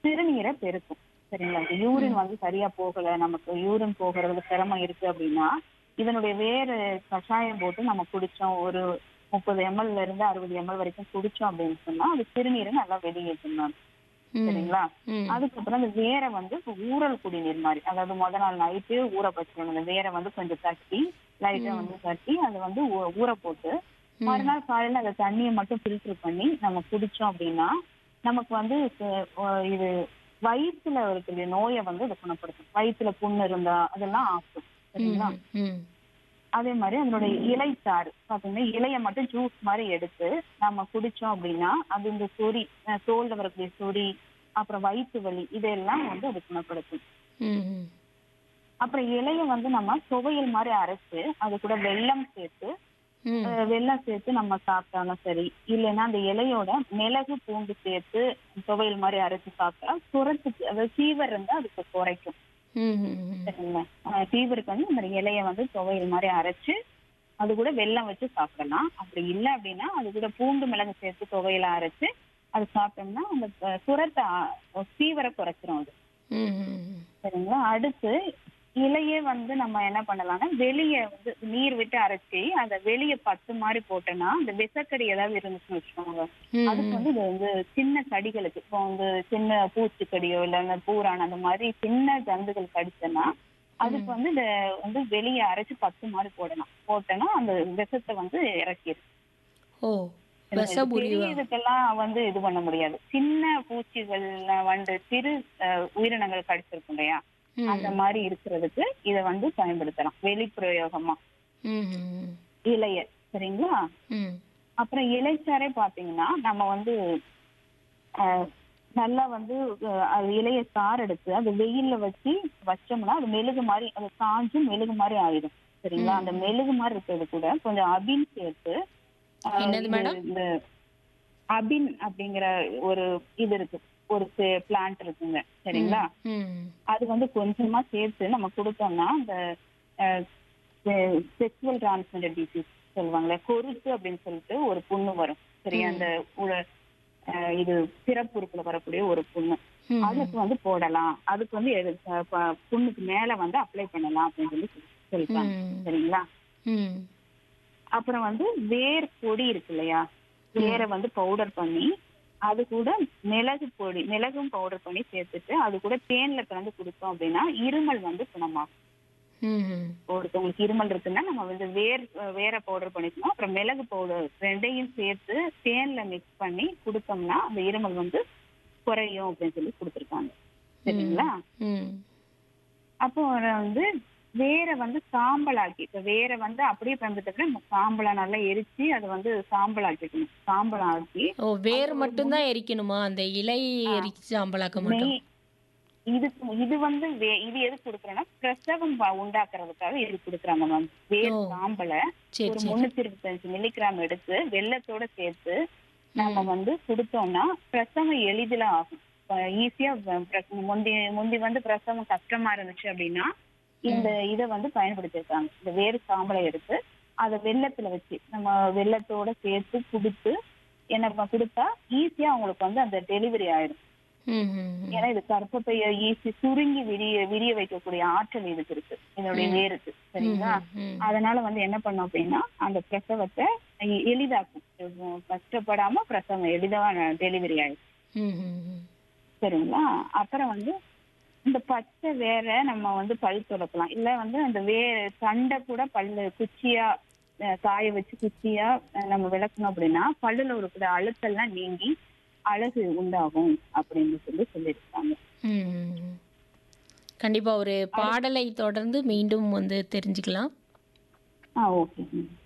சிறுநீரை பெருக்கும் சரிங்களா யூரின் வந்து சரியா போகல நமக்கு யூரின் போகிறது சிரமம் இருக்கு அப்படின்னா இதனுடைய வேறு கஷாயம் போட்டு நம்ம குடிச்சோம் ஒரு முப்பது எம்எல்ல இருந்து அறுபது எம்எல் வரைக்கும் குடிச்சோம் அப்படின்னு சொன்னா அது சிறுநீரை நல்லா வெளியேற்றும் மேம் ம். சரிங்களா ம். அதுக்கப்புறம் அந்த வேரை வந்து இப்ப ஊறல் குடிநீர் மாதிரி அதாவது முத நாள் நைட்டு ஊற வச்சிடணும் அந்த வேரை வந்து கொஞ்சம் தட்டி லைட்டா வந்து தட்டி அதை வந்து ஊ- ஊற போட்டு மறுநாள் காலையில அந்த தண்ணியை மட்டும் ஃபில்டர் பண்ணி நம்ம குடிச்சோம் அப்படின்னா நமக்கு வந்து ச- அஹ் இது வயிற்றுல இருக்கக்கூடிய நோயை வந்து அதை குணப்படுத்தும் வயிற்றுல புண்ணு இருந்தா அதெல்லாம் ஆக்கும் சரிங்களா ம். ம். அதே மாதிரி அதனுடைய இலைச்சாறு பாத்தீங்கன்னா இலைய மட்டும் ஜூஸ் மாதிரி எடுத்து நம்ம குடிச்சோம் அப்படின்னா அது இந்த சொறி அஹ் தோல்ல வரக்கூடிய சொறி அப்புறம் வயிற்று வலி இதெல்லாம் வந்து அது குணப்படுத்தும் ம். ம். அப்புறம் இலைய வந்து நம்ம துவையல் மாதிரி அரைச்சு அது கூட வெல்லம் சேர்த்து ம். அஹ் வெல்லம் சேர்த்து நம்ம சாப்பிட்டாலும் சரி இல்லைன்னா அந்த இலையோட மிளகு பூண்டு சேர்த்து துவையல் மாதிரி அரைச்சு சாப்பிட்டா சுரத்துக்கு அதாவது ஃபீவர் இருந்தா அதுக்கு குறைக்கும் ம். ம். சரிங்களா ஃபீவருக்கு வந்து இந்த இலைய வந்து துவையல் மாதிரி அரைச்சு அது கூட வெல்லம் வச்சு சாப்பிடலாம் அப்படி இல்லை அப்படின்னா அது கூட பூண்டு மிளகு சேர்த்து துவையில அரைச்சு அது சாப்பிட்டோம்னா அந்த அஹ், சுரத்தை ஃபீவரை குறைச்சிரும் அது ம். ம். சரிங்களா அடுத்து இலையே வந்து நம்ம என்ன பண்ணலாம்னா வெளியே வந்து நீர் விட்டு அரைச்சி அதை வெளியே பத்து மாதிரி போட்டோம்னா இந்த விசக்கடி ஏதாவது இருந்துச்சுன்னு வச்சுக்கோங்க ம். அதுக்கு வந்து இது வந்து சின்ன கடிகளுக்கு இப்போ வந்து சின்ன பூச்சிக்கடியோ இல்ல இந்த பூரான் அந்த மாதிரி சின்ன ஜந்துகள் கடிச்சோன்னா அதுக்கு வந்து இந்த வந்து வெளியே அரைச்சு பத்து மாதிரி போடலாம் போட்டோம்னா அந்த விஷத்தை வந்து இறக்கிடும் ஓ விஷபுரி பெரிய இதுக்கெல்லாம் வந்து இது பண்ண முடியாது சின்ன பூச்சிகள் வந்து சிறு அஹ், உயிரினங்கள் கடிச்சிருக்கும் இல்லையா ம். அந்த மாதிரி இருக்கிறதுக்கு இத வந்து பயன்படுத்தலாம் வெளிப்பிரயோகமா ம். ம். இலைய சரிங்களா ம். அப்புறம் இலைச்சாரே பாத்தீங்கன்னா நம்ம வந்து அஹ், நல்லா வந்து அஹ், அது இலைய சாறு எடுத்து அது வெயில்ல வச்சு வச்சோம்னா அது மெழுகு மாதிரி அது காஞ்சு மெழுகு மாதிரி ஆயிடும் சரிங்களா அந்த மெழுகு மாதிரி இருக்கிறது கூட கொஞ்சம் அபின் சேர்த்து அஹ், என்னது இது- மேடம்? இந்த அபின் அப்படிங்கிற ஒரு இது இருக்கு ஒரு பிளான்ட் இருக்குங்க சரிங்களா ம். அது வந்து கொஞ்சமா சேர்த்து நம்ம கொடுத்தோம்னா அந்த செக்ஷுவல் டிரான்ஸ்மிட்டட் டிசீஸ் சொல்லுவாங்கல்ல கொருத்து அப்படின்னு சொல்லிட்டு ஒரு புண்ணு வரும் சரியா அந்த உல- அஹ், இது பிறப்புறுப்புல வரக்கூடிய ஒரு புண்ணு ம். அதுக்கு வந்து போடலாம் அதுக்கு வந்து எது- அஹ், ப- புண்ணுக்கு மேல வந்து அப்ளை பண்ணலாம் அப்படின்னு சொல்லி சொல்லி- சொல்லிட்டாங்க ம். சரிங்களா ம். அப்புறம் வந்து வேர் பொடி இருக்கு இல்லையா வேரை வந்து பவுடர் பண்ணி அது கூட மிளகு பொடி மிளகும் பவுடர் பண்ணி சேர்த்துட்டு அது கூட தேன்ல கலந்து கொடுத்தோம் அப்படின்னா இருமல் வந்து குணமாகும் ம். ஒருத்தவங்களுக்கு இருமல் இருக்குன்னா நம்ம வந்து வேர் வேற பவுடர் பண்ணிக்கணும் அப்புறம் மிளகு பவுடர் ரெண்டையும் சேர்த்து தேன்ல மிக்ஸ் பண்ணி கொடுத்தோம்னா அந்த இருமல் வந்து குறையும் அப்படின்னு சொல்லி கொடுத்துருக்காங்க சரிங்களா ம். அப்போ வந்து வேரை வந்து சாம்பலாக்கி இப்ப வேரை வந்து அப்படியே பயன்படுத்த சாம்பலா நல்லா எரிச்சு அதை வந்து சாம்பலாக்கிக்கணும் சாம்பலாக்கி ஓ வேர் மட்டும்தான் எரிக்கணுமா அந்த இலை எரிச்சு சாம்பலாக்க மட்டும் மெய் இதுக்கு இது வந்து வே- இது எது கொடுக்குறோம்னா பிரசவம் ப- உண்டாக்குறதுக்காக இது கொடுக்குறாங்க மேம் வேர் ஓ. சாம்பலை சரி ஒரு சரி முன்னூத்தி இருபத்தஞ்சு மில்லிகிராம் எடுத்து வெள்ளத்தோட சேர்த்து நம்ம வந்து கொடுத்தோம்னா பிரசவம் எளிதில ஆகும் ஈஸியா முந்தி முந்தி வந்து பிரசவம் கஷ்டமா இருந்துச்சு அப்படின்னா இந்த இதை வந்து பயன்படுத்தியிருக்காங்க இந்த வேறு சாம்பலை எடுத்து அதை வெள்ளத்துல வச்சு நம்ம வெள்ளத்தோட சேர்த்து குடுத்து என்ன ப- கொடுத்தா ஈஸியா அவங்களுக்கு வந்து அந்த டெலிவரி ஆயிடும் ம். ம். ம். ஏன்னா இது கர்ப்பப்பைய ஈஸி சுருங்கி விரிய விரிய வைக்கக்கூடிய ஆற்றல் இதுக்கு இருக்கு இதனுடைய வேருக்கு சரிங்களா ம். அதனால வந்து என்ன பண்ணோம் அப்படின்னா அந்த பிரசவத்தை எ- எளிதாக்கும் உம் கஷ்டப்படாம பிரசவம் எளிதா டெலிவரி ஆயிடும் ம். ம். ம். சரிங்களா அப்புறம் வந்து இந்த பச்சை வேற நம்ம வந்து பல் துளக்கலாம் இல்ல வந்து அந்த வே சண்டை கூட பல்லு குச்சியா அஹ், காய வச்சு குச்சியா அஹ், நம்ம விளக்கணும் அப்படின்னா பல்லுல இருக்கிற அழுத்தெல்லாம் நீங்கி அழகு உண்டாகும் அப்படின்னு சொல்லி சொல்லியிருக்காங்க ம். கண்டிப்பா ஒரு பாடலை தொடர்ந்து மீண்டும் வந்து தெரிஞ்சுக்கலாம் ஆ ஓகே